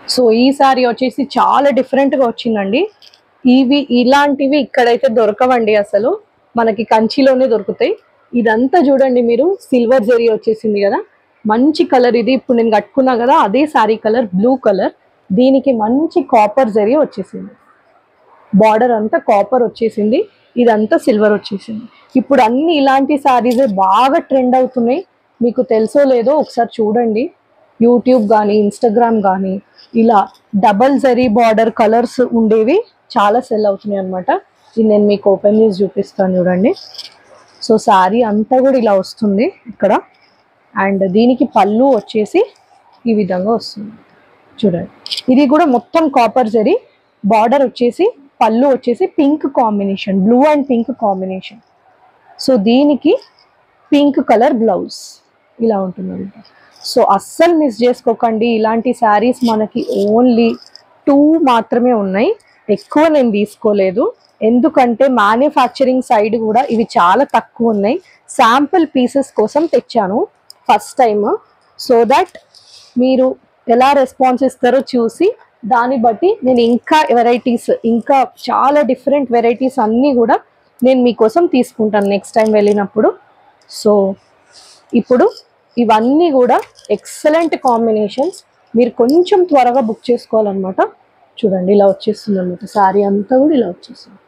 so ఈ sorry వచ్చేసి చాలా different గా వచ్చిందండి ఇవి ఇలాంటివి ఇక్కడైతే దొరకవండి అసలు మనకి కంచిలోనే దొరుకుతాయి ఇదంతా చూడండి మీరు సిల్వర్ జరీ వచ్చేసింది కదా మంచి కలర్ ఇది ఇప్పుడు నేను కట్టుకున్నా కదా అదే సారీ కలర్ బ్లూ కలర్ దీనికి మంచి కాపర్ జరీ వచ్చేసింది బార్డర్ అంతా కాపర్ వచ్చేసింది ఇదంతా సిల్వర్ వచ్చేసింది ఇప్పుడు అన్ని ఇలాంటి సారీస్ బాగా ట్రెండ్ అవుతున్నాయి మీకు తెలుసో లేదో ఒకసారి చూడండి యూట్యూబ్ కానీ ఇన్స్టాగ్రామ్ కానీ ఇలా డబల్ జరీ బార్డర్ కలర్స్ ఉండేవి చాలా సెల్ అవుతున్నాయి అనమాట ఇది నేను మీకు ఓపెన్ చేసి చూపిస్తాను చూడండి సో శారీ అంతా కూడా ఇలా వస్తుంది ఇక్కడ అండ్ దీనికి పళ్ళు వచ్చేసి ఈ విధంగా వస్తుంది చూడండి ఇది కూడా మొత్తం కాపర్ జరీ బార్డర్ వచ్చేసి పళ్ళు వచ్చేసి pink combination blue and pink combination so దీనికి పింక్ కలర్ బ్లౌజ్ ఇలా ఉంటుంది సో అస్సలు మిస్ చేసుకోకండి ఇలాంటి శారీస్ మనకి ఓన్లీ టూ మాత్రమే ఉన్నాయి ఎక్కువ నేను తీసుకోలేదు ఎందుకంటే మ్యానుఫ్యాక్చరింగ్ సైడ్ కూడా ఇవి చాలా తక్కువ ఉన్నాయి శాంపుల్ పీసెస్ కోసం తెచ్చాను ఫస్ట్ టైం సో దట్ మీరు ఎలా రెస్పాన్స్ ఇస్తారో చూసి దాన్ని బట్టి నేను ఇంకా వెరైటీస్ ఇంకా చాలా డిఫరెంట్ వెరైటీస్ అన్నీ కూడా నేను మీకోసం తీసుకుంటాను నెక్స్ట్ టైం వెళ్ళినప్పుడు సో ఇప్పుడు ఇవన్నీ కూడా ఎక్సలెంట్ కాంబినేషన్స్ మీరు కొంచెం త్వరగా బుక్ చేసుకోవాలన్నమాట చూడండి ఇలా వచ్చేస్తుంది అనమాట శారీ అంతా కూడా ఇలా వచ్చేస్తుంది